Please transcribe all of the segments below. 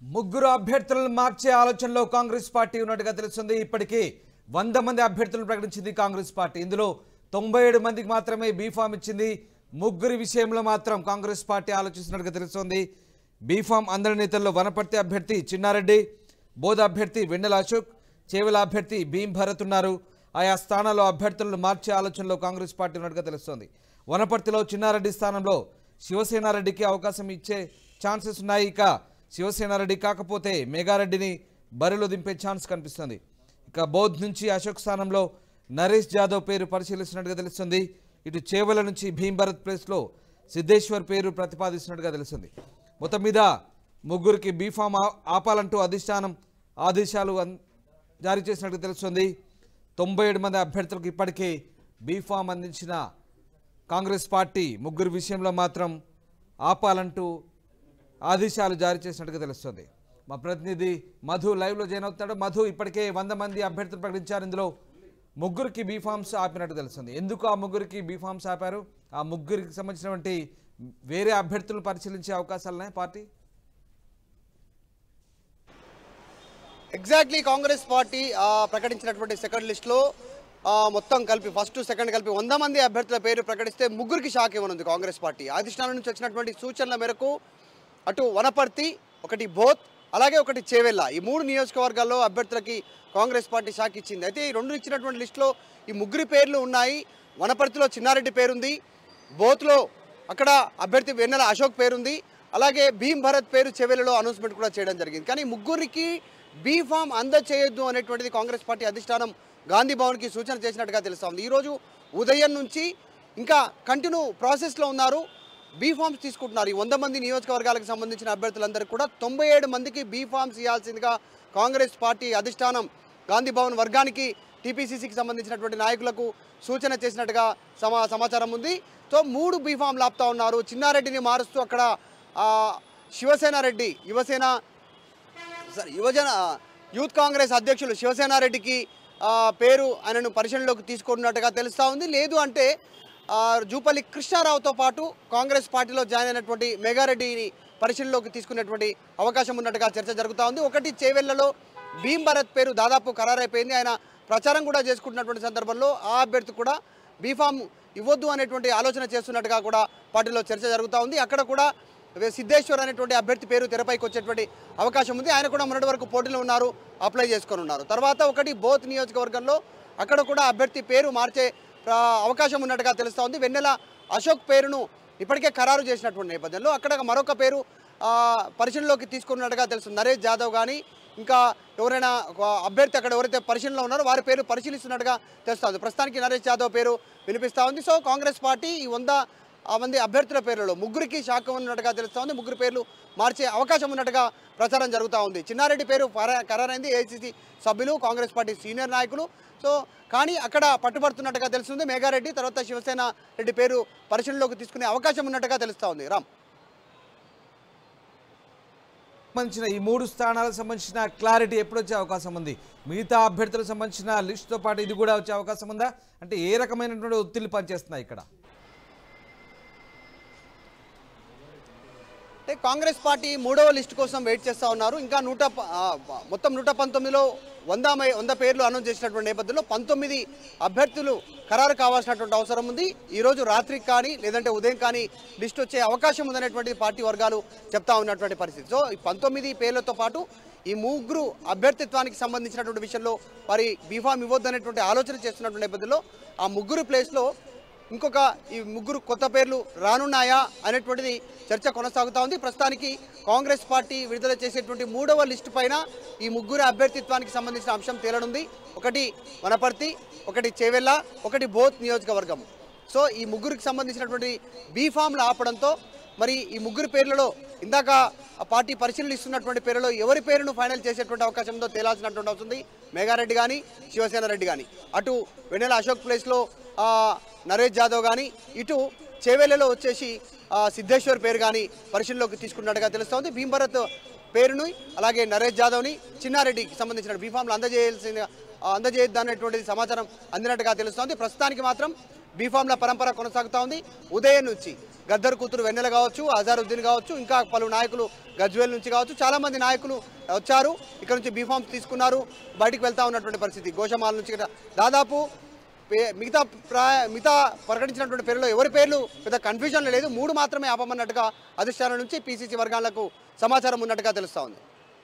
ముగ్గురు అభ్యర్థులను మార్చే ఆలోచనలో కాంగ్రెస్ పార్టీ ఉన్నట్టుగా తెలుస్తుంది ఇప్పటికీ వంద మంది అభ్యర్థులను ప్రకటించింది కాంగ్రెస్ పార్టీ ఇందులో తొంభై ఏడు మందికి మాత్రమే బీఫామ్ ఇచ్చింది ముగ్గురి విషయంలో మాత్రం కాంగ్రెస్ పార్టీ ఆలోచిస్తున్నట్టుగా తెలుస్తోంది బీఫామ్ అందరి నేతల్లో వనపర్తి అభ్యర్థి చిన్నారెడ్డి బోధ అభ్యర్థి వెన్నెల అశోక్ చేవెల అభ్యర్థి భీం భరత్ ఉన్నారు ఆయా స్థానాల్లో అభ్యర్థులను మార్చే ఆలోచనలో కాంగ్రెస్ పార్టీ ఉన్నట్టుగా తెలుస్తోంది వనపర్తిలో చిన్నారెడ్డి స్థానంలో శివసేనారెడ్డికి అవకాశం ఇచ్చే ఛాన్సెస్ ఉన్నాయి ఇక శివసేనారెడ్డి కాకపోతే మేఘారెడ్డిని బరిలో దింపే ఛాన్స్ కనిపిస్తుంది ఇక బౌద్ధ్ నుంచి అశోక్ స్థానంలో నరేష్ జాదవ్ పేరు పరిశీలిస్తున్నట్టుగా తెలుస్తుంది ఇటు చేవల నుంచి భీం భరత్ ప్లేస్లో సిద్ధేశ్వర్ పేరు ప్రతిపాదిస్తున్నట్టుగా తెలుస్తుంది మొత్తం మీద ముగ్గురికి బీఫామ్ ఆ- ఆపాలంటూ అధిష్టానం ఆదేశాలు అన్- జారీ చేసినట్టుగా తెలుస్తుంది తొంభై ఏడు మంది అభ్యర్థులకు ఇప్పటికే బీఫామ్ అందించిన కాంగ్రెస్ పార్టీ ముగ్గురు విషయంలో మాత్రం ఆపాలంటూ ఆదేశాలు జారీ చేసినట్టుగా తెలుస్తుంది మా ప్రతినిధి మధు లైవ్లో జాయిన్ అవుతున్నాడు మధు ఇప్పటికే వంద మంది అభ్యర్థులు ప్రకటించారు ఇందులో ముగ్గురికి బీఫామ్స్ ఆపినట్టు తెలుస్తుంది ఎందుకు ఆ ముగ్గురికి బీఫామ్స్ ఆపారు ఆ ముగ్గురికి సంబంధించినటువంటి వేరే అభ్యర్థులను పరిశీలించే అవకాశాలు ఉన్నాయి పార్టీ ఎగ్జాక్ట్లీ కాంగ్రెస్ పార్టీ ఆ, ప్రకటించినటువంటి సెకండ్ లిస్ట్లో ఆ, మొత్తం కలిపి ఫస్ట్ సెకండ్ కలిపి వంద మంది అభ్యర్థుల పేరు ప్రకటిస్తే ముగ్గురికి షాక్ ఇవ్వనుంది కాంగ్రెస్ పార్టీ అధిష్టానం నుంచి వచ్చినటువంటి సూచనల మేరకు అటు వనపర్తి ఒకటి బోత్ అలాగే ఒకటి చేవెళ్ళ ఈ మూడు నియోజకవర్గాల్లో అభ్యర్థులకి కాంగ్రెస్ పార్టీ షాక్ ఇచ్చింది అయితే ఈ రెండు ఇచ్చినటువంటి లిస్టులో ఈ ముగ్గురి పేర్లు ఉన్నాయి వనపర్తిలో చిన్నారెడ్డి పేరుంది బోత్లో అక్కడ అభ్యర్థి వెన్నెల అశోక్ పేరుంది అలాగే భీమ్ భరత్ పేరు చెవెలలో అనౌన్స్మెంట్ కూడా చేయడం జరిగింది కానీ ముగ్గురికి బీ ఫామ్ అందచేయొద్దు అనేటువంటిది కాంగ్రెస్ పార్టీ అధిష్టానం గాంధీ భవన్కి సూచన చేసినట్టుగా తెలుస్తోంది ఈరోజు ఉదయం నుంచి ఇంకా కంటిన్యూ ప్రాసెస్లో ఉన్నారు బీ ఫామ్స్ తీసుకుంటున్నారు ఈ వంద మంది నియోజకవర్గాలకు సంబంధించిన అభ్యర్థులందరికీ కూడా తొంభై ఏడు మందికి బీ ఫామ్స్ ఇవ్వాల్సిందిగా కాంగ్రెస్ పార్టీ అధిష్టానం గాంధీ భవన్ వర్గానికి టీపీసీసీకి సంబంధించినటువంటి నాయకులకు సూచన చేసినట్టుగా సమా సమాచారం ఉంది సో మూడు బీఫామ్ లాపుతా ఉన్నారు చిన్నారెడ్డిని మారుస్తూ అక్కడ ఆ, శివసేన రెడ్డి యువసేన సారీ యువజన యూత్ కాంగ్రెస్ అధ్యక్షులు శివసేనారెడ్డికి ఆ, పేరు ఆయనను పరిశీలనలోకి తీసుకున్నట్టుగా తెలుస్తూ ఉంది లేదు అంటే ఆ, జూపల్లి కృష్ణారావుతో పాటు కాంగ్రెస్ పార్టీలో జాయిన్ అయినటువంటి మెగారెడ్డిని పరిశీలనలోకి తీసుకునేటువంటి అవకాశం ఉన్నట్టుగా చర్చ జరుగుతూ ఉంది ఒకటి చేవెళ్లలో భీమ్ భరత్ పేరు దాదాపు ఖరారైపోయింది ఆయన ప్రచారం కూడా చేసుకుంటున్నటువంటి సందర్భంలో ఆ అభ్యర్థి కూడా బీఫామ్ ఇవ్వద్దు అనేటువంటి ఆలోచన చేస్తున్నట్టుగా కూడా పార్టీలో చర్చ జరుగుతూ ఉంది అక్కడ కూడా సిద్ధేశ్వర్ అనేటువంటి అభ్యర్థి పేరు తెరపైకి వచ్చేటువంటి అవకాశం ఉంది ఆయన కూడా మొన్నటి వరకు పోటీలో ఉన్నారు అప్లై చేసుకొని ఉన్నారు తర్వాత ఒకటి బోత్ నియోజకవర్గంలో అక్కడ కూడా అభ్యర్థి పేరు మార్చే ఆ, అవకాశం ఉన్నట్టుగా తెలుస్తూ ఉంది వెన్నెల అశోక్ పేరును ఇప్పటికే ఖరారు చేసినటువంటి నేపథ్యంలో అక్కడ మరొక పేరు ఆ, పరిశీలనలోకి తీసుకున్నట్టుగా తెలుస్తుంది నరేష్ జాదవ్ కానీ ఇంకా ఎవరైనా ఒక అభ్యర్థి అక్కడ ఎవరైతే పరిశీలనలో ఉన్నారో వారి పేరు పరిశీలిస్తున్నట్టుగా తెలుస్తుంది ప్రస్తుతానికి నరేష్ యాదవ్ పేరు వినిపిస్తూ ఉంది సో కాంగ్రెస్ పార్టీ ఈ వంద ఆ మంది అభ్యర్థుల పేర్లలో ముగ్గురికి శాఖ ఉన్నట్టుగా తెలుస్తోంది ముగ్గురు పేర్లు మార్చే అవకాశం ఉన్నట్టుగా ప్రచారం జరుగుతూ ఉంది చిన్నారెడ్డి పేరు ఖరా- ఖరారైంది ఏఐసిసి సభ్యులు కాంగ్రెస్ పార్టీ సీనియర్ నాయకులు సో కానీ అక్కడ పట్టుబడుతున్నట్టుగా తెలుస్తుంది మేఘారెడ్డి తర్వాత శివసేన రెడ్డి పేరు పరిశీలనలోకి తీసుకునే అవకాశం ఉన్నట్టుగా తెలుస్తూ ఉంది రామ్ సంబంధించిన ఈ మూడు స్థానాలకు సంబంధించిన క్లారిటీ ఎప్పుడు వచ్చే అవకాశం ఉంది మిగతా అభ్యర్థులకు సంబంధించిన లిస్టుతో పాటు ఇది కూడా వచ్చే అవకాశం ఉందా అంటే ఏ రకమైనటువంటి ఒత్తిళ్లు పనిచేస్తున్నాయి ఇక్కడ అంటే కాంగ్రెస్ పార్టీ మూడవ లిస్టు కోసం వెయిట్ చేస్తూ ఉన్నారు ఇంకా నూట ప- ఆ, మొత్తం నూట పంతొమ్మిదిలో వంద మై- వంద పేర్లు అనౌన్స్ చేసినటువంటి నేపథ్యంలో పంతొమ్మిది అభ్యర్థులు ఖరారు కావాల్సినటువంటి అవసరం ఉంది ఈ రోజు రాత్రికి కానీ లేదంటే ఉదయం కానీ లిస్ట్ వచ్చే అవకాశం ఉందనేటువంటి పార్టీ వర్గాలు చెప్తా ఉన్నటువంటి పరిస్థితి సో ఈ పంతొమ్మిది పేర్లతో పాటు ఈ ముగ్గురు అభ్యర్థిత్వానికి సంబంధించినటువంటి విషయంలో వారి బీఫామ్ ఇవ్వద్దు అనేటువంటి ఆలోచన చేస్తున్నటువంటి నేపథ్యంలో ఆ ముగ్గురు ప్లేస్లో ఇంకొక ఈ ముగ్గురు కొత్త పేర్లు రానున్నాయా అనేటువంటిది చర్చ కొనసాగుతూ ఉంది ప్రస్తుతానికి కాంగ్రెస్ పార్టీ విడుదల చేసేటువంటి మూడవ లిస్టు పైన ఈ ముగ్గురు అభ్యర్థిత్వానికి సంబంధించిన అంశం తేలనుంది ఒకటి వనపర్తి ఒకటి చేవెళ్ళ ఒకటి బోత్ నియోజకవర్గం సో ఈ ముగ్గురికి సంబంధించినటువంటి బీఫామ్లు ఆపడంతో మరి ఈ ముగ్గురు పేర్లలో ఇందాక ఆ పార్టీ పరిశీలన ఇస్తున్నటువంటి పేర్లలో ఎవరి పేరును ఫైనల్ చేసేటువంటి అవకాశం ఉందో తేలాల్సినటువంటి అవుతుంది మేఘారెడ్డి కానీ శివసేన రెడ్డి కానీ అటు వెన్నెల అశోక్ ప్లేస్లో ఆ, నరేష్ జాదవ్ కానీ ఇటు చేవెళ్లలో వచ్చేసి ఆ, సిద్ధేశ్వర్ పేరు కానీ పరిశీలనలోకి తీసుకున్నట్టుగా తెలుస్తోంది భీంభరత్ పేరును అలాగే నరేష్ జాదవ్ని చిన్నారెడ్డికి సంబంధించిన బీఫామ్లు అందజేయాల్సిన ఆ, అందజేయద్దు అనేటువంటిది సమాచారం అందినట్టుగా తెలుస్తోంది ప్రస్తుతానికి మాత్రం బీఫామ్ల పరంపర కొనసాగుతూ ఉంది ఉదయం నుంచి గద్దర్ కూతురు వెన్నెల కావచ్చు అజారుద్దీన్ కావచ్చు ఇంకా పలు నాయకులు గజ్వేల్ నుంచి కావచ్చు చాలా మంది నాయకులు వచ్చారు ఇక్కడ నుంచి బీఫామ్స్ తీసుకున్నారు బయటికి వెళ్తా ఉన్నటువంటి పరిస్థితి గోషమాల నుంచి ఇక్కడ దాదాపు పే- మిగతా ప్రాయ మిగతా ప్రకటించినటువంటి పేర్లు ఎవరి పేర్లు పెద్ద కన్ఫ్యూజన్ లేదు మూడు మాత్రమే ఆపమన్నట్టుగా అధిష్టానం నుంచి పీసీసీ వర్గాలకు సమాచారం ఉన్నట్టుగా తెలుస్తా ఉంది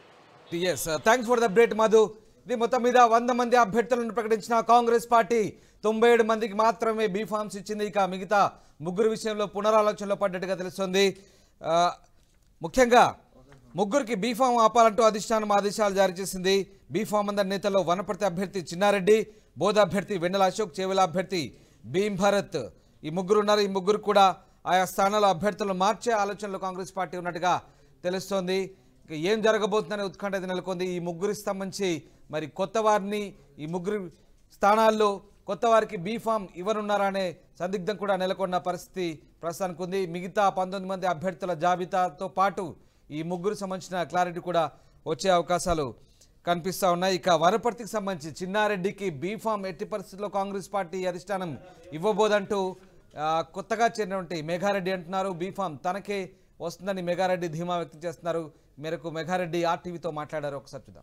yes thanks for the update Madhu ఇది మొత్తం మీద వంద మంది అభ్యర్థులను ప్రకటించిన కాంగ్రెస్ పార్టీ తొంభై ఏడు మందికి మాత్రమే బీఫామ్స్ ఇచ్చింది ఇక మిగతా ముగ్గురు విషయంలో పునరాలోచనలో పడ్డట్టుగా తెలుస్తుంది ఆ, ముఖ్యంగా ముగ్గురికి బీఫామ్ ఆపాలంటూ అధిష్టానం ఆదేశాలు జారీ చేసింది బీఫామ్ అందరి నేతల్లో వనపర్తి అభ్యర్థి చిన్నారెడ్డి బోధ అభ్యర్థి వెన్నెల అశోక్ చేవెల అభ్యర్థి భీమ్ భరత్ ఈ ముగ్గురు ఉన్నారు ఈ ముగ్గురు కూడా ఆయా స్థానాల అభ్యర్థులను మార్చే ఆలోచనలో కాంగ్రెస్ పార్టీ ఉన్నట్టుగా తెలుస్తోంది ఇక ఏం జరగబోతుందనే ఉత్కంఠ అయితే నెలకొంది ఈ ముగ్గురి సంబంధించి మరి కొత్త వారిని ఈ ముగ్గురి స్థానాల్లో కొత్త వారికి బీఫామ్ ఇవ్వనున్నారా అనే సందిగ్ధం కూడా నెలకొన్న పరిస్థితి ప్రస్తుతానికి ఉంది మిగతా పంతొమ్మిది మంది అభ్యర్థుల జాబితాతో పాటు ఈ ముగ్గురు సంబంధించిన క్లారిటీ కూడా వచ్చే అవకాశాలు కనిపిస్తూ ఉన్నాయి ఇక వనపర్తికి సంబంధించి చిన్నారెడ్డికి బీఫామ్ ఎట్టి పరిస్థితుల్లో కాంగ్రెస్ పార్టీ అధిష్టానం ఇవ్వబోదంటూ ఆ, కొత్తగా చేరినటువంటి మేఘారెడ్డి అంటున్నారు బీఫామ్ తనకే వస్తుందని మెగారెడ్డి ధీమా వ్యక్తం చేస్తున్నారు ఈ మేరకు మెగారెడ్డి ఆర్టీవీతో మాట్లాడారు ఒకసారి చూద్దాం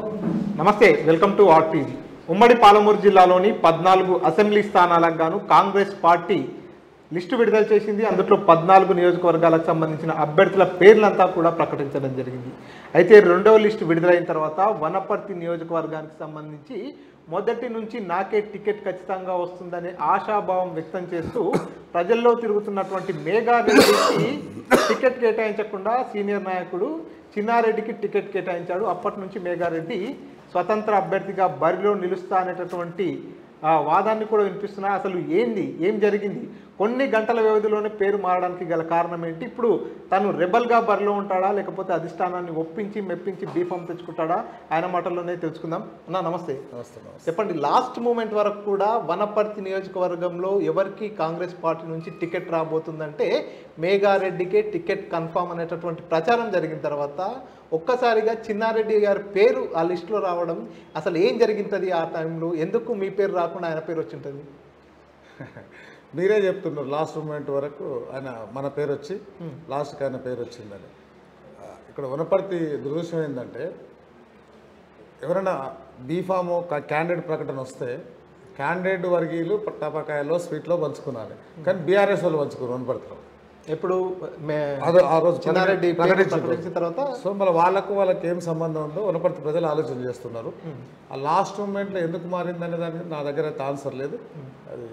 నమస్తే వెల్కమ్ టు ఆర్టీవీ ఉమ్మడి పాలమూరు జిల్లాలోని పద్నాలుగు అసెంబ్లీ స్థానాలకు గాను కాంగ్రెస్ పార్టీ లిస్టు విడుదల చేసింది అందులో పద్నాలుగు నియోజకవర్గాలకు సంబంధించిన అభ్యర్థుల పేర్లంతా కూడా ప్రకటించడం జరిగింది అయితే రెండవ లిస్టు విడుదలైన తర్వాత వనపర్తి నియోజకవర్గానికి సంబంధించి మొదటి నుంచి నాకే టికెట్ ఖచ్చితంగా వస్తుందనే ఆశాభావం వ్యక్తం చేస్తూ ప్రజల్లో తిరుగుతున్నటువంటి మేఘా రెడ్డికి టికెట్ కేటాయించకుండా సీనియర్ నాయకుడు చిన్నారెడ్డికి టికెట్ కేటాయించాడు అప్పటి నుంచి మేఘారెడ్డి స్వతంత్ర అభ్యర్థిగా బరిలో నిలుస్తా అనేటటువంటి ఆ వాదాన్ని కూడా వినిపిస్తున్నా అసలు ఏంది ఏం జరిగింది కొన్ని గంటల వ్యవధిలోనే పేరు మారడానికి గల కారణం ఏంటి ఇప్పుడు తను రెబల్గా బరిలో ఉంటాడా లేకపోతే అధిష్టానాన్ని ఒప్పించి మెప్పించి బీఫామ్ తెచ్చుకుంటాడా ఆయన మాటల్లోనే తెలుసుకుందాం అన్నా నమస్తే చెప్పండి లాస్ట్ మూమెంట్ వరకు కూడా వనపర్తి నియోజకవర్గంలో ఎవరికి కాంగ్రెస్ పార్టీ నుంచి టికెట్ రాబోతుందంటే మేఘారెడ్డికే టికెట్ కన్ఫామ్ అనేటటువంటి ప్రచారం జరిగిన తర్వాత ఒక్కసారిగా చిన్నారెడ్డి గారి పేరు ఆ లిస్టులో రావడం అసలు ఏం జరిగింది ఆ టైంలో ఎందుకు మీ పేరు రాకుండా ఆయన పేరు వచ్చింటుంది మీరే చెప్తున్నారు లాస్ట్ మూమెంట్ వరకు ఆయన మన పేరు వచ్చి లాస్ట్కి ఆయన పేరు వచ్చిందని ఆ, ఇక్కడ వనపర్తి దురదృష్టం ఏంటంటే ఎవరైనా బీఫాము క్యాండిడేట్ ప్రకటన వస్తే క్యాండిడేట్ వర్గీయులు టపాకాయలో స్వీట్లో పంచుకున్నాలి కానీ బీఆర్ఎస్ వాళ్ళు పంచుకున్నారు వనపర్తిలో ఎప్పుడు మే- అదో ఆ రోజు చిన్నారెడ్డి పేరు ప్రకటించిన ప్రకటించిన తర్వాత సో మళ్ళీ వాళ్ళకు వాళ్ళకి ఏం సంబంధం ఉందో వనపర్తి ప్రజలు ఆలోచన చేస్తున్నారు ఆ లాస్ట్ మూమెంట్లో ఎందుకు మారిందనే దానికి నా దగ్గర అయితే ఆన్సర్ లేదు అది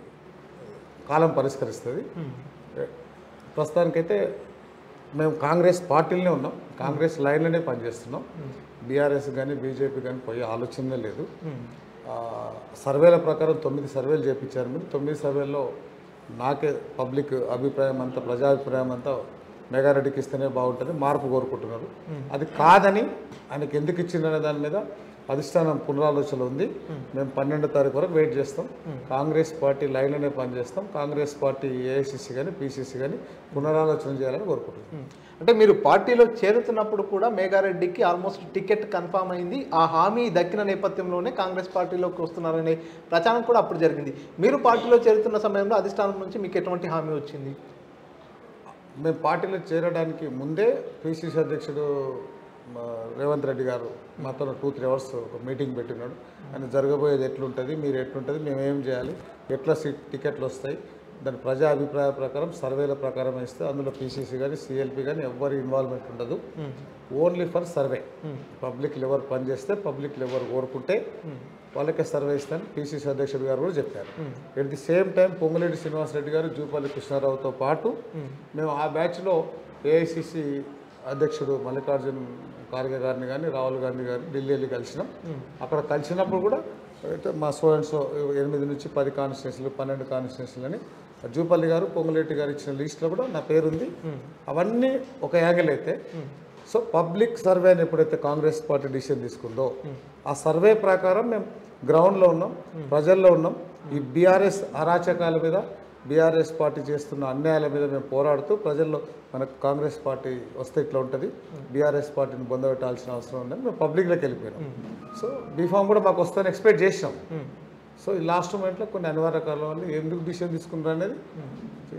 కాలం పరిష్కరిస్తుంది ప్రస్తుతానికైతే మేము కాంగ్రెస్ పార్టీలోనే ఉన్నాం కాంగ్రెస్ లైన్లోనే పనిచేస్తున్నాం బీఆర్ఎస్ కానీ బీజేపీ కానీ పోయే ఆలోచనే లేదు ఆ, సర్వేల ప్రకారం తొమ్మిది సర్వేలు చేయించారు మీరు తొమ్మిది సర్వేల్లో నాకే పబ్లిక్ అభిప్రాయం అంతా ప్రజాభిప్రాయం అంతా మెగారెడ్డికి ఇస్తేనే బాగుంటుంది మార్పు కోరుకుంటున్నారు అది కాదని ఆయనకి ఎందుకు ఇచ్చిందనే దాని మీద అధిష్టానం పునరాలోచన ఉంది మేము పన్నెండో తారీఖు వరకు వెయిట్ చేస్తాం కాంగ్రెస్ పార్టీ లైన్లోనే పనిచేస్తాం కాంగ్రెస్ పార్టీ ఏఐసిసి కానీ పీసీసీ కానీ పునరాలోచన చేయాలని కోరుకుంటున్నాం అంటే మీరు పార్టీలో చేరుతున్నప్పుడు కూడా మేఘారెడ్డికి ఆల్మోస్ట్ టికెట్ కన్ఫామ్ అయింది ఆ హామీ దక్కిన నేపథ్యంలోనే కాంగ్రెస్ పార్టీలోకి వస్తున్నారనే ప్రచారం కూడా అప్పుడు జరిగింది మీరు పార్టీలో చేరుతున్న సమయంలో అధిష్టానం నుంచి మీకు ఎటువంటి హామీ వచ్చింది మేము పార్టీలో చేరడానికి ముందే పిసిసి అధ్యక్షుడు మా రేవంత్ రెడ్డి గారు మాతో టూ త్రీ అవర్స్ ఒక మీటింగ్ పెట్టినాడు ఆయన జరగబోయేది ఎట్లుంటుంది మీరు ఎట్లుంటుంది మేము ఏం చేయాలి ఎట్లా సీట్ టికెట్లు వస్తాయి దాని ప్రజా అభిప్రాయ ప్రకారం సర్వేల ప్రకారం ఇస్తే అందులో పీసీసీ కానీ సిఎల్పి కానీ ఎవ్వరి ఇన్వాల్వ్మెంట్ ఉండదు only for survey public level పనిచేస్తే పబ్లిక్ లెవర్ కోరుకుంటే వాళ్ళకే సర్వే ఇస్తాను పీసీసీ అధ్యక్షుడు గారు కూడా చెప్పారు at the same time Ponguleti Srinivasa Reddy గారు జూపల్లి కృష్ణారావుతో పాటు మేము ఆ బ్యాచ్లో ఏఐసిసి అధ్యక్షుడు మల్లికార్జున్ ఖార్గే గారిని కానీ రాహుల్ గాంధీ గారిని ఢిల్లీ వెళ్ళి కలిసినాం అక్కడ కలిసినప్పుడు కూడా అయితే మా సో అండ్ సో ఎనిమిది నుంచి పది కాన్స్టిట్యూన్సీలు పన్నెండు కాన్స్టిట్యూన్సీలు అని జూపల్లి గారు పొంగులేటి గారు ఇచ్చిన లిస్ట్లో కూడా నా పేరు ఉంది అవన్నీ ఒక యాంగిల్ అయితే సో పబ్లిక్ సర్వే అని ఎప్పుడైతే కాంగ్రెస్ పార్టీ డిసిషన్ తీసుకుందో ఆ సర్వే ప్రకారం మేము గ్రౌండ్లో ఉన్నాం ప్రజల్లో ఉన్నాం ఈ బీఆర్ఎస్ అరాచకాల మీద బీఆర్ఎస్ పార్టీ చేస్తున్న అన్యాయాల మీద మేము పోరాడుతూ ప్రజల్లో మనకు కాంగ్రెస్ పార్టీ వస్తే ఇట్లా ఉంటుంది బీఆర్ఎస్ పార్టీని బొందబెట్టాల్సిన అవసరం ఉందని మేము పబ్లిక్లోకి వెళ్ళిపోయినాం సో బీఫామ్ కూడా మాకు వస్తుందని ఎక్స్పెక్ట్ చేసినాం సో ఈ లాస్ట్ మూమెంట్లో కొన్ని అనివార్య కారణాల వల్ల ఎందుకు డిసిషన్ తీసుకున్నారు అనేది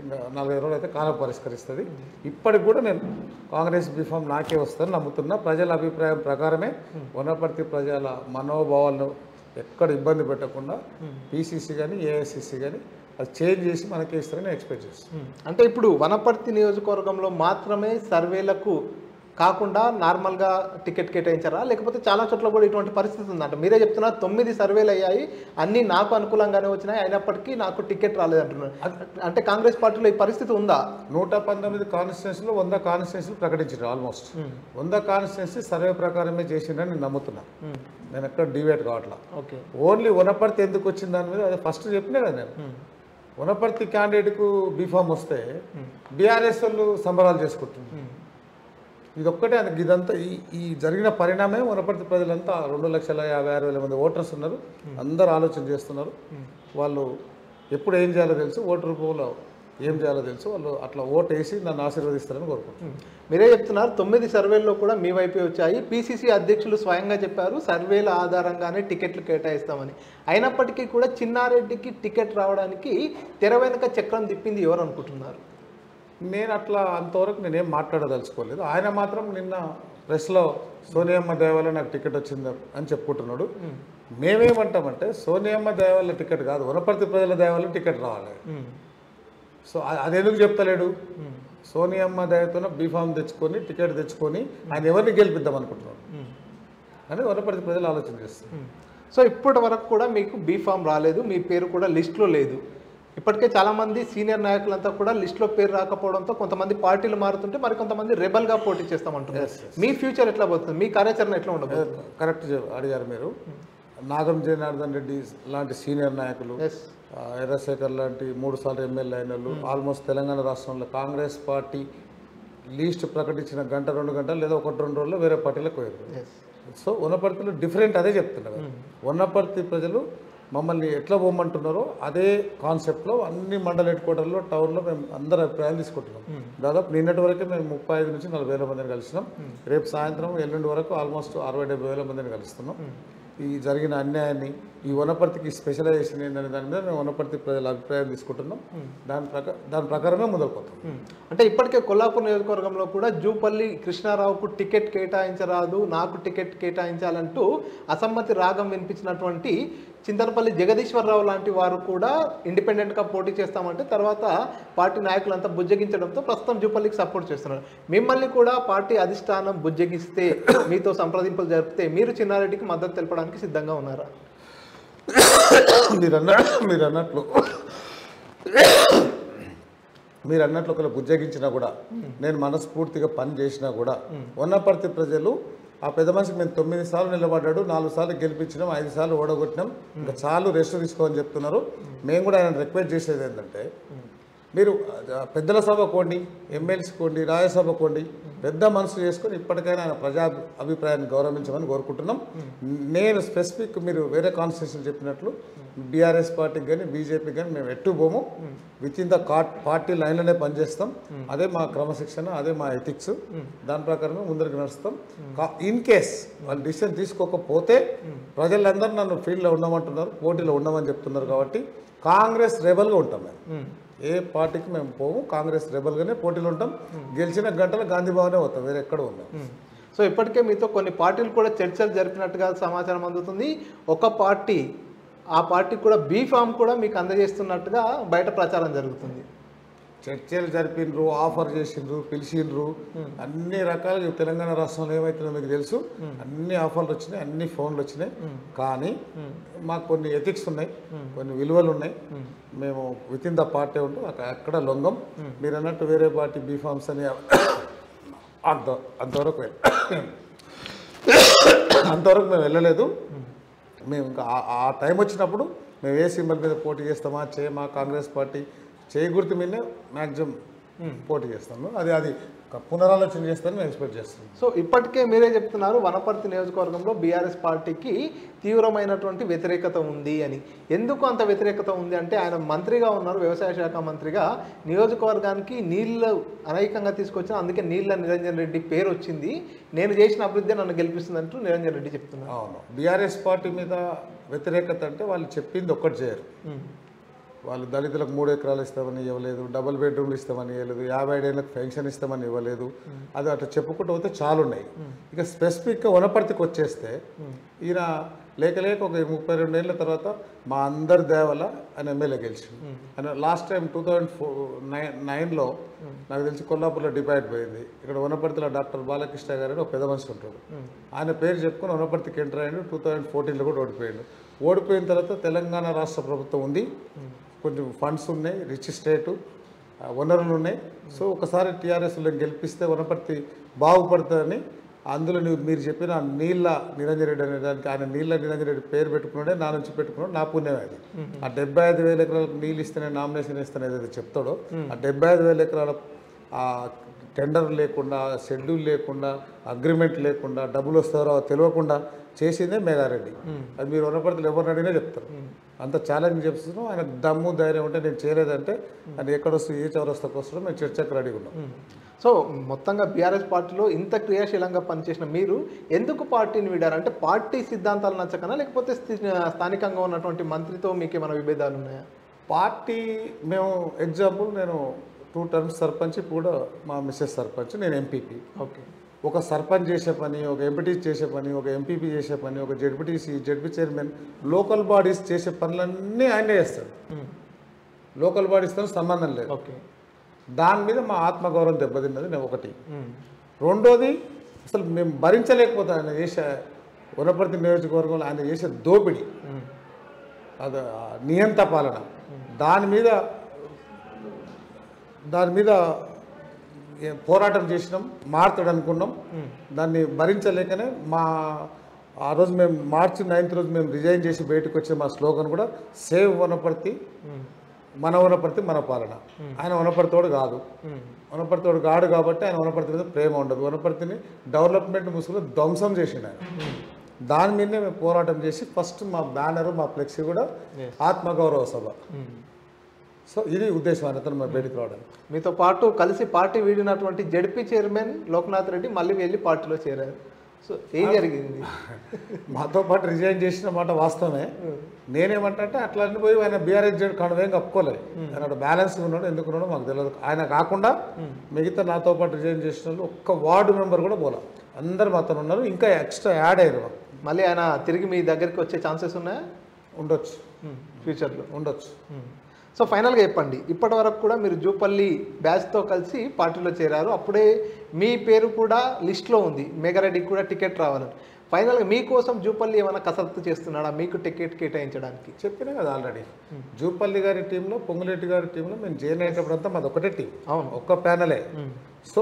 ఇంకా నలభై రోజులు అయితే కాలం పరిష్కరిస్తుంది ఇప్పటికి కూడా నేను కాంగ్రెస్ బీఫామ్ నాకే వస్తుందని నమ్ముతున్నా ప్రజల అభిప్రాయం ప్రకారమే వనపర్తి ప్రజల మనోభావాలను ఎక్కడ ఇబ్బంది పెట్టకుండా పీసీసీ కానీ ఏఐసిసి కానీ అది చేంజ్ చేసి మనకే ఇస్తారని ఎక్స్పెక్ట్ చేస్తాను అంటే ఇప్పుడు వనపర్తి నియోజకవర్గంలో మాత్రమే సర్వేలకు కాకుండా నార్మల్గా టికెట్ కేటాయించారా లేకపోతే చాలా చోట్ల కూడా ఇటువంటి పరిస్థితి ఉందంట మీరే చెప్తున్నారు తొమ్మిది సర్వేలు అయ్యాయి అన్నీ నాకు అనుకూలంగానే వచ్చినాయి అయినప్పటికీ నాకు టికెట్ రాలేదంటున్నారు అంటే కాంగ్రెస్ పార్టీలో ఈ పరిస్థితి ఉందా నూట పంతొమ్మిది కాన్స్టిట్యున్సీలో వంద కాన్స్టిట్యున్సీలు ప్రకటించారు ఆల్మోస్ట్ వంద కాన్స్టిట్యున్సీ సర్వే ప్రకారమే చేసిందని నేను నమ్ముతున్నా నేను ఎక్కడ డివేట్ కావట్లా ఓకే ఓన్లీ వనపర్తి ఎందుకు వచ్చింది దాని మీద అది ఫస్ట్ చెప్పినా కదా నేను వనపర్తి క్యాండిడేట్కు బీఫామ్ వస్తే బీఆర్ఎస్ వాళ్ళు సంబరాలు చేసుకుంటున్నారు ఇది ఒక్కటే అది ఇదంతా ఈ ఈ జరిగిన పరిణామే వనపర్తి ప్రజలంతా రెండు లక్షల యాభై ఆరు వేల మంది ఓటర్స్ ఉన్నారు అందరూ ఆలోచన చేస్తున్నారు వాళ్ళు ఎప్పుడు ఏం చేయాలో తెలుసు ఓటర్ రూపంలో ఏం చేయాలో తెలుసు వాళ్ళు అట్లా ఓటు వేసి నన్ను ఆశీర్వదిస్తారని కోరుకుంటున్నాను మీరే చెప్తున్నారు తొమ్మిది సర్వేల్లో కూడా మీ వైపే వచ్చాయి పీసీసీ అధ్యక్షులు స్వయంగా చెప్పారు సర్వేల ఆధారంగానే టికెట్లు కేటాయిస్తామని అయినప్పటికీ కూడా చిన్నారెడ్డికి టికెట్ రావడానికి తెర వెనుక చక్రం తిప్పింది ఎవరు అనుకుంటున్నారు నేను అట్లా అంతవరకు నేనేం మాట్లాడదలుచుకోలేదు ఆయన మాత్రం నిన్న ప్రెస్లో సోనియమ్మ దేవాల నాకు టికెట్ వచ్చింది అని చెప్పుకుంటున్నాడు మేమేమంటామంటే సోనియమ్మ దేవాల టికెట్ కాదు వనపర్తి ప్రజల దేవాల టికెట్ రావాలి సో అ- అది ఎందుకు చెప్తలేడు సోనియమ్మ దయతోన బీఫామ్ తెచ్చుకొని టికెట్ తెచ్చుకొని ఆయన ఎవరిని గెలిపిద్దాం అనుకుంటున్నాడు అని వనపర్తి ప్రజలు ఆలోచన చేస్తారు సో ఇప్పటి వరకు కూడా మీకు బీఫామ్ రాలేదు మీ పేరు కూడా లిస్ట్లో లేదు ఇప్పటికే చాలా మంది సీనియర్ నాయకులంతా కూడా లిస్ట్లో పేరు రాకపోవడంతో కొంతమంది పార్టీలు మారుతుంటే మరి కొంతమంది రెబల్గా పోటీ చేస్తామంటున్నారు మీ ఫ్యూచర్ ఎట్లా పోతుంది మీ కార్యాచరణ ఎట్లా ఉండబోతుంది కరెక్ట్ చెప్- అడిగారు మీరు నాగం జనార్దన్ రెడ్డి లాంటి సీనియర్ నాయకులు ఎస్ ఆ, ఎర్రశేఖర్ లాంటి మూడు సార్లు ఎమ్మెల్యే అయిన వాళ్ళు ఆల్మోస్ట్ తెలంగాణ రాష్ట్రంలో కాంగ్రెస్ పార్టీ లీస్ట్ ప్రకటించిన గంట రెండు గంటలు లేదా ఒకటి రెండు రోజుల్లో వేరే పార్టీలకు పోయారు ఎస్ సో వనపర్తిలో డిఫరెంట్ అదే చెప్తున్నారు వనపర్తి ప్రజలు మమ్మల్ని ఎట్లా పోమంటున్నారో అదే కాన్సెప్ట్లో అన్ని మండల హెడ్ క్వార్టర్లో టౌన్లో మేము అందరు అభిప్రాయాలు తీసుకుంటున్నాం దాదాపు నిన్నటి వరకే మేము ముప్పై ఐదు నుంచి నలభై వేల మందిని కలిసినాం రేపు సాయంత్రం ఎల్లుండి వరకు ఆల్మోస్ట్ అరవై డెబ్బై వేల మందిని కలుస్తున్నాం ఈ జరిగిన అన్యాయాన్ని ఈ వనపర్తికి స్పెషలైజేషన్ ఏంటనే దాని మీద మేము వనపర్తి ప్రజల అభిప్రాయం తీసుకుంటున్నాం దాని ప్రకారం దాని ప్రకారమే మొదలుపోతాం ఉమ్. అంటే ఇప్పటికే కొల్లాపూర్ నియోజకవర్గంలో కూడా జూపల్లి కృష్ణారావుకు టికెట్ కేటాయించరాదు నాకు టికెట్ కేటాయించాలంటూ అసమ్మతి రాగం వినిపించినటువంటి చింతనపల్లి జగదీశ్వరరావు లాంటి వారు కూడా ఇండిపెండెంట్గా పోటీ చేస్తామంటే తర్వాత పార్టీ నాయకులంతా బుజ్జగించడంతో ప్రస్తుతం జూపల్లికి సపోర్ట్ చేస్తున్నారు మిమ్మల్ని కూడా పార్టీ అధిష్టానం బుజ్జగిస్తే మీతో సంప్రదింపులు జరిపితే మీరు చిన్నారెడ్డికి మద్దతు తెలపడానికి సిద్ధంగా ఉన్నారా మీరు అన్న మీరు అన్నట్లు మీరు అన్నట్లు ఒకరు బుజ్జగించినా కూడా నేను మనస్ఫూర్తిగా పని చేసినా కూడా వనపర్తి ప్రజలు ఆ పెద్ద మనిషికి మేము తొమ్మిది సార్లు నిలబడ్డాడు నాలుగు సార్లు గెలిపించినాం ఐదు సార్లు ఓడగొట్టినాం ఇంకా చాలు రెస్ట్ తీసుకోమని చెప్తున్నారు మేము కూడా ఆయన రిక్వెస్ట్ చేసేది ఏంటంటే మీరు ఆ, పెద్దల సభ కోండి ఎమ్మెల్సీ కోండి రాజ్యసభ కోండి పెద్ద మనసు చేసుకొని ఇప్పటికైనా ఆయన ప్రజా అభిప్రాయాన్ని గౌరవించమని కోరుకుంటున్నాం నేను స్పెసిఫిక్ మీరు వేరే కాన్స్టిట్యూషన్ చెప్పినట్లు బీఆర్ఎస్ పార్టీకి కానీ బీజేపీకి కానీ మేము ఎట్టు పోము విత్ ఇన్ ద కాట్ పార్టీ లైన్లోనే పనిచేస్తాం అదే మా క్రమశిక్షణ అదే మా ఎథిక్స్ దాని ప్రకారమే ముందరికి నడుస్తాం ఇన్ కేస్ వాళ్ళు డిసిషన్ తీసుకోకపోతే ప్రజలందరూ నన్ను ఫీల్డ్లో ఉండమంటున్నారు పోటీలో ఉండమని చెప్తున్నారు కాబట్టి కాంగ్రెస్ రెబల్గా ఉంటాం మేము ఏ పార్టీకి మేము పోము కాంగ్రెస్ రెబల్గానే పోటీలో ఉంటాం గెలిచిన గంటలు గాంధీ భవనే పోతాం వేరే ఎక్కడ ఉన్నాం సో ఇప్పటికే మీతో కొన్ని పార్టీలు కూడా చర్చలు జరిపినట్టుగా సమాచారం అందుతుంది ఒక పార్టీ ఆ పార్టీకి కూడా బీ ఫామ్ కూడా మీకు అందజేస్తున్నట్టుగా బయట ప్రచారం జరుగుతుంది చర్చలు జరిపిండ్రు ఆఫర్ చేసిండ్రు పిలిచిండ్రు అన్ని రకాలుగా ఈ తెలంగాణ రాష్ట్రంలో ఏమవుతుందో మీకు తెలుసు అన్ని ఆఫర్లు వచ్చినాయి అన్ని ఫోన్లు వచ్చినాయి కానీ మాకు కొన్ని ఎథిక్స్ ఉన్నాయి కొన్ని విలువలు ఉన్నాయి మేము విత్ ఇన్ ద పార్టీ ఉంటూ అక్క- అక్కడ లొంగం మీరు అన్నట్టు వేరే పార్టీ బీఫామ్స్ అని అంత అంతవరకు వెళ్- అంతవరకు మేము వెళ్ళలేదు మేము ఇంకా ఆ- ఆ టైం వచ్చినప్పుడు మేము ఏ సింబల్ మీద పోటీ చేస్తామా చేయమా కాంగ్రెస్ పార్టీ చేయగుర్తు మీదనే మ్యాక్సిమం పోటీ చేస్తాము అది అది ఒక పునరాలోచన చేస్తానని మేము ఎక్స్పెక్ట్ చేస్తున్నాం సో ఇప్పటికే మీరే చెప్తున్నారు వనపర్తి నియోజకవర్గంలో బీఆర్ఎస్ పార్టీకి తీవ్రమైనటువంటి వ్యతిరేకత ఉంది అని ఎందుకు అంత వ్యతిరేకత ఉంది అంటే ఆయన మంత్రిగా ఉన్నారు వ్యవసాయ శాఖ మంత్రిగా నియోజకవర్గానికి నీళ్ళు అనేకంగా తీసుకొచ్చిన అందుకే నీళ్ళ నిరంజన్ రెడ్డి పేరు వచ్చింది నేను చేసిన అభివృద్ధి నన్ను గెలిపిస్తుందంటూ నిరంజన్ రెడ్డి చెప్తున్నారు అవును బీఆర్ఎస్ పార్టీ మీద వ్యతిరేకత అంటే వాళ్ళు చెప్పింది ఒక్కటి చేయరు వాళ్ళు దళితులకు మూడు ఎకరాలు ఇస్తామని ఇవ్వలేదు డబుల్ బెడ్రూమ్లు ఇస్తామని ఇవ్వలేదు యాభై ఏళ్ళకి పెన్షన్ ఇస్తామని ఇవ్వలేదు అది అట్లా చెప్పుకుంటూ పోతే చాలా ఉన్నాయి ఇక స్పెసిఫిక్గా వనపర్తికి వచ్చేస్తే ఈయన లేక లేక ఒక ముప్పై రెండు ఏళ్ళ తర్వాత మా అందరి దేవల ఆయన ఎమ్మెల్యే గెలిచింది ఆయన last time two thousand four nine నైన్లో నాకు తెలిసి కొల్లాపూర్లో డిపాయిట్ పోయింది ఇక్కడ వనపర్తిలో డాక్టర్ బాలకృష్ణ గారు అని ఒక పెద్ద మనిషి ఉంటాడు ఆయన పేరు చెప్పుకొని వనపర్తికి ఎంటర్ అయ్యాడు టూ థౌజండ్ ఫోర్టీన్లో కూడా ఓడిపోయాడు ఓడిపోయిన తర్వాత తెలంగాణ రాష్ట్ర ప్రభుత్వం ఉంది కొంచెం ఫండ్స్ ఉన్నాయి రిచ్ స్టేటు ఆ, వనరులు ఉన్నాయి సో ఒకసారి టీఆర్ఎస్లో గెలిపిస్తే వనపర్తి బాగుపడుతుందని అందులో నువ్వు మీరు చెప్పిన నీళ్ళ నిరంజన్ రెడ్డి అనే దానికి ఆయన నీళ్ళ నిరంజన్ రెడ్డి పేరు పెట్టుకున్నాడే నా నుంచి పెట్టుకున్నాడు నా పుణ్యమే అది ఆ డెబ్బై ఐదు వేల ఎకరాలకు నీళ్ళు ఇస్తేనే నామినేషన్ ఇస్తాను ఏదైతే చెప్తాడో ఆ డెబ్బై ఐదు వేల ఎకరాల ఆ టెండర్ లేకుండా షెడ్యూల్ లేకుండా అగ్రిమెంట్ లేకుండా డబ్బులు వస్తారో తెలియకుండా చేసిందే మేఘారెడ్డి అది మీరు వనపర్తిలో ఎవరిని అడిగినా చెప్తారు అంత ఛాలెంజ్ చెప్తున్నాం ఆయన దమ్ము ధైర్యం ఉంటే నేను చేయలేదంటే ఆయన ఎక్కడొస్తూ ఏ చౌరస్తాకు వస్తాడో మేము చర్చకు రెడీగా ఉన్నాం సో మొత్తంగా బీఆర్ఎస్ పార్టీలో ఇంత క్రియాశీలంగా పనిచేసిన మీరు ఎందుకు పార్టీని వీడారు అంటే పార్టీ సిద్ధాంతాలు నచ్చకనా లేకపోతే స్థి- స్థానికంగా ఉన్నటువంటి మంత్రితో మీకు ఏమైనా విభేదాలు ఉన్నాయా పార్టీ మేము ఎగ్జాంపుల్ నేను టూ టర్మ్స్ సర్పంచ్ ఇప్పుడు కూడా మా మిస్సెస్ సర్పంచ్ నేను ఎంపీపీ ఓకే ఒక సర్పంచ్ చేసే పని ఒక ఎంపీటీ చేసే పని ఒక ఎంపీపీ చేసే పని ఒక ZPTC ZP chairman local bodies చేసే పనులన్నీ ఆయనే చేస్తాడు లోకల్ బాడీస్తో సంబంధం లేదు ఓకే దాని మీద మా ఆత్మగౌరవం దెబ్బతిన్నది నేను ఒకటి రెండోది అసలు మేము భరించలేకపోతాం ఆయన చేసే వనపర్తి నియోజకవర్గంలో ఆయన చేసే దోపిడీ అది ఆ నియంత పాలన దాని మీద దాని మీద ఏ- పోరాటం చేసినాం మారుతాడు అనుకున్నాం దాన్ని భరించలేకనే మా ఆ రోజు మేము మార్చి నైన్త్ రోజు మేము రిజైన్ చేసి బయటకు వచ్చే మా స్లోగన్ కూడా సేవ్ వనపర్తి మన వనపర్తి మన పాలన ఆయన వనపర్తోడు కాదు వనపర్తోడు కాడు కాబట్టి ఆయన వనపర్తి మీద ప్రేమ ఉండదు వనపర్తిని డెవలప్మెంట్ ముసుగులో ధ్వంసం చేసిండు ఆయన దాని మీదనే మేము పోరాటం చేసి ఫస్ట్ మా బ్యానర్ మా ఫ్లెక్సీ కూడా ఆత్మగౌరవ సభ సో ఇది ఉద్దేశం ఆయనతో మా బయటకు రావడానికి మీతో పాటు కలిసి పార్టీ వీడినటువంటి జడ్పీ చైర్మన్ లోక్నాథ్ రెడ్డి మళ్ళీ వెళ్ళి పార్టీలో చేరారు సో ఏం జరిగింది మాతో పాటు రిజైన్ చేసిన మాట వాస్తవమే నేనేమంటే అట్లా అన్ని పోయి ఆయన బీఆర్ఎస్ జెడ్ కనువేం కప్పుకోలేదు ఆయన బ్యాలెన్స్ ఉన్నాడు ఎందుకు ఉన్నాడో మాకు తెలియదు ఆయన కాకుండా మిగతా నాతో పాటు రిజైన్ చేసిన వాళ్ళు ఒక్క వార్డు మెంబర్ కూడా పోలా అందరు మాతో ఉన్నారు ఇంకా ఎక్స్ట్రా యాడ్ అయ్యారు మాకు మళ్ళీ ఆయన తిరిగి మీ దగ్గరికి వచ్చే ఛాన్సెస్ ఉన్నాయా ఉండొచ్చు ఫ్యూచర్లో ఉండొచ్చు సో ఫైనల్గా చెప్పండి ఇప్పటి వరకు కూడా మీరు జూపల్లి బ్యాచ్తో కలిసి పార్టీలో చేరారు అప్పుడే మీ పేరు కూడా లిస్ట్లో ఉంది మేఘారెడ్డికి కూడా టికెట్ రావాలని ఫైనల్గా మీకోసం జూపల్లి ఏమైనా కసరత్తు చేస్తున్నాడా మీకు టికెట్ కేటాయించడానికి చెప్పినా కదా ఆల్రెడీ జూపల్లి గారి టీంలో పొంగులేటి గారి టీంలో మేము జాయిన్ అయ్యేటప్పుడు అంతా మాది ఒకటే టీం అవును. ఒక్క ప్యానలే సో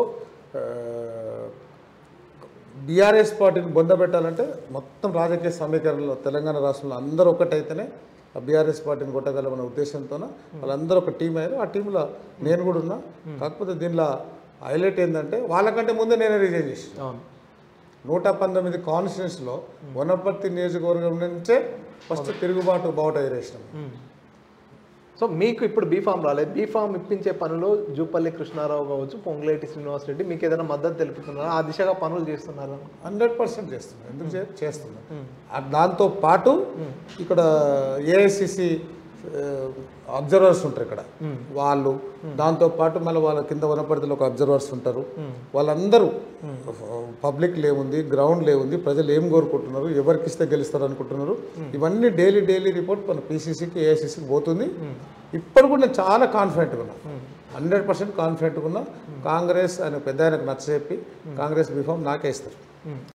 బీఆర్ఎస్ పార్టీని బొందబెట్టాలంటే మొత్తం రాజకీయ సమీకరణలో తెలంగాణ రాష్ట్రంలో అందరూ ఒకటైతేనే ఆ బీఆర్ఎస్ పార్టీని కొట్టగలమనే ఉద్దేశంతో వాళ్ళందరూ ఒక టీం అయ్యారు ఆ టీంలో నేను కూడా ఉన్నా కాకపోతే దీనిలో హైలైట్ ఏంటంటే వాళ్ళకంటే ముందే నేనే రిజైన్ చేసి అవును నూట పంతొమ్మిది కాన్స్టిట్యూన్స్లో వనపర్తి నియోజకవర్గం నుంచే ఫస్ట్ తిరుగుబాటు బావుట ఎగరేసినాం సో మీకు ఇప్పుడు బీఫామ్ రాలేదు బీఫామ్ ఇప్పించే పనిలో జూపల్లి కృష్ణారావు కావచ్చు పొంగులేటి శ్రీనివాస్ రెడ్డి మీకు ఏదైనా మద్దతు తెలుపుతున్నారా ఆ దిశగా పనులు చేస్తున్నారు హండ్రెడ్ పర్సెంట్ చేస్తున్నాం ఎందుకు చే- చేస్తున్నాం ఆ దాంతో పాటు ఇక్కడ ఏఐసిసి అబ్జర్వర్స్ ఉంటారు ఇక్కడ వాళ్ళు దాంతో పాటు మళ్ళీ వాళ్ళ కింద వనపరిధిలో ఒక అబ్జర్వర్స్ ఉంటారు వాళ్ళందరూ పబ్లిక్ లేవుంది గ్రౌండ్ లేవుంది ప్రజలు ఏం కోరుకుంటున్నారు ఎవరికి ఇస్తే గెలుస్తారు అనుకుంటున్నారు ఇవన్నీ డైలీ డైలీ రిపోర్ట్ మన పీసీసీకి ఏఐసిసికి పోతుంది ఇప్పుడు కూడా నేను చాలా కాన్ఫిడెంట్గా ఉన్నా హండ్రెడ్ పర్సెంట్ కాన్ఫిడెంట్గా ఉన్నా కాంగ్రెస్ ఆయన పెద్ద ఆయనకు నచ్చ చెప్పి కాంగ్రెస్ బీఫామ్ నాకే ఇస్తారు